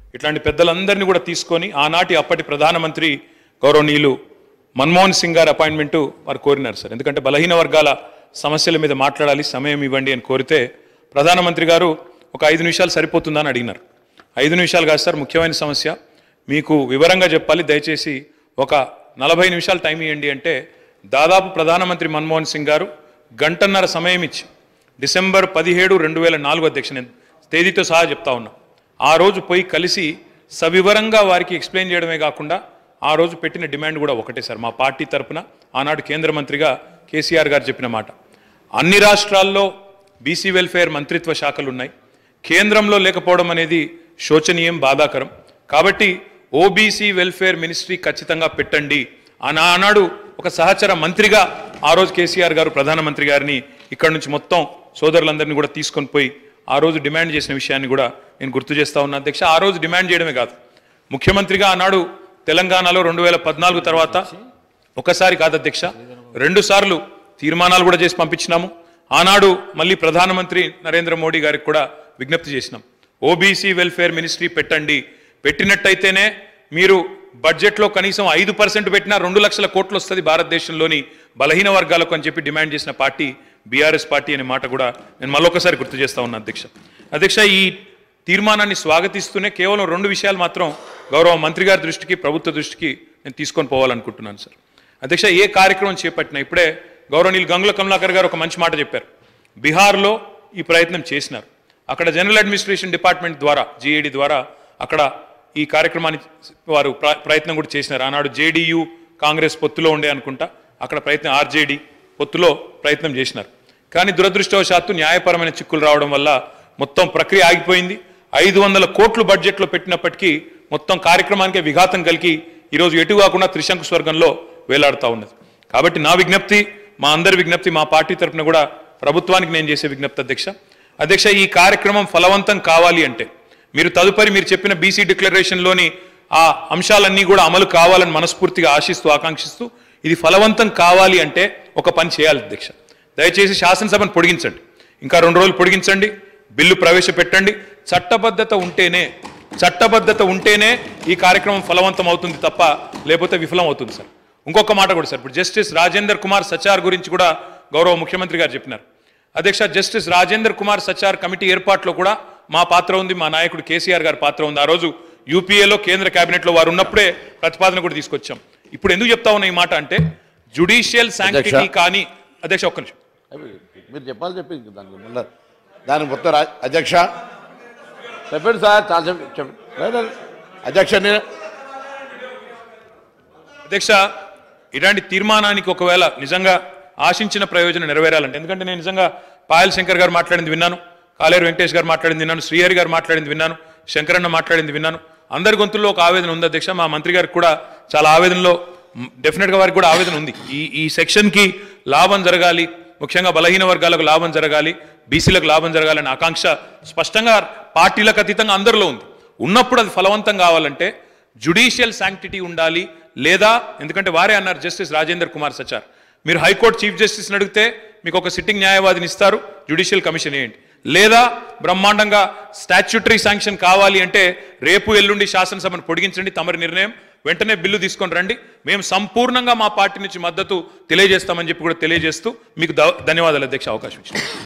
ఇట్లాంటి పెద్దలందరినీ కూడా తీసుకొని ఆనాటి అప్పటి ప్రధానమంత్రి గౌరవనీయులు మన్మోహన్ సింగ్ గారి అపాయింట్మెంటు వారు కోరినారు సార్ ఎందుకంటే బలహీన వర్గాల సమస్యల మీద మాట్లాడాలి సమయం ఇవ్వండి అని కోరితే ప్రధానమంత్రి గారు ఒక ఐదు నిమిషాలు సరిపోతుందని అడిగినారు ఐదు నిమిషాలు కాదు సార్ ముఖ్యమైన సమస్య మీకు వివరంగా చెప్పాలి దయచేసి ఒక నలభై నిమిషాలు టైం ఇవ్వండి అంటే దాదాపు ప్రధానమంత్రి మన్మోహన్ సింగ్ గారు గంటన్నర సమయం ఇచ్చి డిసెంబర్ పదిహేడు రెండు వేల నాలుగు అధ్యక్ష నేను తేదీతో సహా చెప్తా ఉన్నా ఆ రోజు పోయి కలిసి సవివరంగా వారికి ఎక్స్ప్లెయిన్ చేయడమే కాకుండా ఆ రోజు పెట్టిన డిమాండ్ కూడా ఒకటే సార్ మా పార్టీ తరపున ఆనాడు కేంద్ర మంత్రిగా కేసీఆర్ గారు చెప్పిన మాట అన్ని రాష్ట్రాల్లో బీసీ వెల్ఫేర్ మంత్రిత్వ శాఖలు ఉన్నాయి కేంద్రంలో లేకపోవడం అనేది శోచనీయం బాధాకరం కాబట్టి ఓబీసీ వెల్ఫేర్ మినిస్ట్రీ ఖచ్చితంగా పెట్టండి అని ఆనాడు ఒక సహచర మంత్రిగా ఆ రోజు కేసీఆర్ గారు ప్రధానమంత్రి గారిని ఇక్కడ నుంచి మొత్తం సోదరులందరినీ కూడా తీసుకొని పోయి ఆ రోజు డిమాండ్ చేసిన విషయాన్ని కూడా నేను గుర్తు చేస్తా ఉన్నా అధ్యక్ష ఆ రోజు డిమాండ్ చేయడమే కాదు ముఖ్యమంత్రిగా ఆనాడు తెలంగాణలో రెండు వేల పద్నాలుగు తర్వాత ఒకసారి కాదు అధ్యక్ష రెండు సార్లు తీర్మానాలు కూడా చేసి పంపించినాము ఆనాడు మళ్ళీ ప్రధానమంత్రి నరేంద్ర మోడీ గారికి కూడా విజ్ఞప్తి చేసినాం ఓబీసీ వెల్ఫేర్ మినిస్ట్రీ పెట్టండి పెట్టినట్టయితేనే మీరు బడ్జెట్లో కనీసం ఐదు పర్సెంట్ పెట్టినా రెండు లక్షల కోట్లు వస్తుంది భారతదేశంలోని బలహీన వర్గాలకు అని చెప్పి డిమాండ్ చేసిన పార్టీ బీఆర్ఎస్ పార్టీ అనే మాట కూడా నేను మళ్ళొకసారి గుర్తు చేస్తా ఉన్నా అధ్యక్ష అధ్యక్ష ఈ తీర్మానాన్ని స్వాగతిస్తూనే కేవలం రెండు విషయాలు మాత్రం గౌరవ మంత్రి గారి దృష్టికి ప్రభుత్వ దృష్టికి నేను తీసుకొని పోవాలనుకుంటున్నాను సార్ అధ్యక్ష ఏ కార్యక్రమం చేపట్టినా ఇప్పుడే గౌరవనీయులు గంగుల కమలాకర్ గారు ఒక మంచి మాట చెప్పారు బీహార్లో ఈ ప్రయత్నం చేసినారు అక్కడ జనరల్ అడ్మినిస్ట్రేషన్ డిపార్ట్మెంట్ ద్వారా జీఏడి ద్వారా అక్కడ ఈ కార్యక్రమాన్ని వారు ప్ర- ప్రయత్నం కూడా చేసినారు ఆనాడు జేడీయూ కాంగ్రెస్ పొత్తులో ఉండే అనుకుంటా అక్కడ ప్రయత్నం ఆర్జేడీ పొత్తులో ప్రయత్నం చేసినారు కానీ దురదృష్టవశాత్తు న్యాయపరమైన చిక్కులు రావడం వల్ల మొత్తం ప్రక్రియ ఆగిపోయింది ఐదు వందల కోట్లు బడ్జెట్లో పెట్టినప్పటికీ మొత్తం కార్యక్రమానికి విఘాతం కలిగి ఈరోజు ఎటు కాకుండా త్రిశంకు స్వర్గంలో వేలాడుతూ ఉన్నది కాబట్టి నా విజ్ఞప్తి మా అందరి విజ్ఞప్తి మా పార్టీ తరఫున కూడా ప్రభుత్వానికి నేను చేసే విజ్ఞప్తి అధ్యక్ష అధ్యక్ష ఈ కార్యక్రమం ఫలవంతం కావాలి అంటే మీరు తదుపరి మీరు చెప్పిన బీసీ డిక్లరేషన్లోని ఆ అంశాలన్నీ కూడా అమలు కావాలని మనస్ఫూర్తిగా ఆశిస్తూ ఆకాంక్షిస్తూ ఇది ఫలవంతం కావాలి అంటే ఒక పని చేయాలి అధ్యక్ష దయచేసి శాసనసభను పొడిగించండి ఇంకా రెండు రోజులు పొడిగించండి బిల్లు ప్రవేశపెట్టండి చట్టబద్ధత ఉంటేనే చట్టబద్ధత ఉంటేనే ఈ కార్యక్రమం ఫలవంతం అవుతుంది తప్ప లేకపోతే విఫలం అవుతుంది సార్ ఇంకొక మాట కూడా సార్ ఇప్పుడు జస్టిస్ రాజేందర్ కుమార్ సచార్ గురించి కూడా గౌరవ ముఖ్యమంత్రి గారు చెప్పినారు అధ్యక్ష జస్టిస్ రాజేందర్ కుమార్ సచార్ కమిటీ ఏర్పాట్లో కూడా మా పాత్ర ఉంది మా నాయకుడు కేసీఆర్ గారి పాత్ర ఉంది ఆ రోజు యూపీఏలో కేంద్ర కేబినెట్లో వారు ఉన్నప్పుడే ప్రతిపాదన కూడా తీసుకొచ్చాం ఇప్పుడు ఎందుకు చెప్తా ఉన్నా ఈ మాట అంటే జుడిషియల్ శాంక్టిటీ కానీ అధ్యక్ష ఒక్క నిమిషం అవి మీరు చెప్పాలి చెప్పింది దానికి ముందర దానికి మొత్తం రా- అధ్యక్ష చెప్పండి సార్ చాలా చెప్పి చెప్పండి లేదు, లేదు. అధ్యక్ష నేను అధ్యక్ష ఇలాంటి తీర్మానానికి ఒకవేళ నిజంగా ఆశించిన ప్రయోజనం నెరవేరాలంటే ఎందుకంటే నేను నిజంగా పాయల్ శంకర్ గారు మాట్లాడింది విన్నాను కాలేరు వెంకటేష్ గారు మాట్లాడింది విన్నాను శ్రీహరి గారు మాట్లాడింది విన్నాను శంకరన్న మాట్లాడింది విన్నాను అందరి గొంతుల్లో ఒక ఆవేదన ఉంది అధ్యక్ష మా మంత్రి గారికి కూడా చాలా ఆవేదనలో మ్, డెఫినెట్గా వారికి కూడా ఆవేదన ఉంది ఈ ఈ సెక్షన్కి లాభం జరగాలి ముఖ్యంగా బలహీన వర్గాలకు లాభం జరగాలి బీసీలకు లాభం జరగాలనే ఆకాంక్ష స్పష్టంగా పార్టీలకు అతీతంగా అందరిలో ఉంది ఉన్నప్పుడు అది ఫలవంతం కావాలంటే జుడిషియల్ శాంక్టిటీ ఉండాలి లేదా ఎందుకంటే వారే అన్నారు జస్టిస్ రాజేందర్ కుమార్ సచార్ మీరు హైకోర్టు చీఫ్ జస్టిస్ని అడిగితే మీకు ఒక సిట్టింగ్ న్యాయవాదిని ఇస్తారు జుడిషియల్ కమిషన్ ఏంటి లేదా బ్రహ్మాండంగా స్టాచ్యూటరీ శాంక్షన్ కావాలి అంటే రేపు ఎల్లుండి శాసనసభను పొడిగించండి తమరి నిర్ణయం వెంటనే బిల్లు తీసుకొని రండి మేము సంపూర్ణంగా మా పార్టీ నుంచి మద్దతు తెలియజేస్తామని చెప్పి కూడా తెలియజేస్తూ మీకు ధ- ధన్యవాదాలు అధ్యక్ష అవకాశం ఇచ్చింది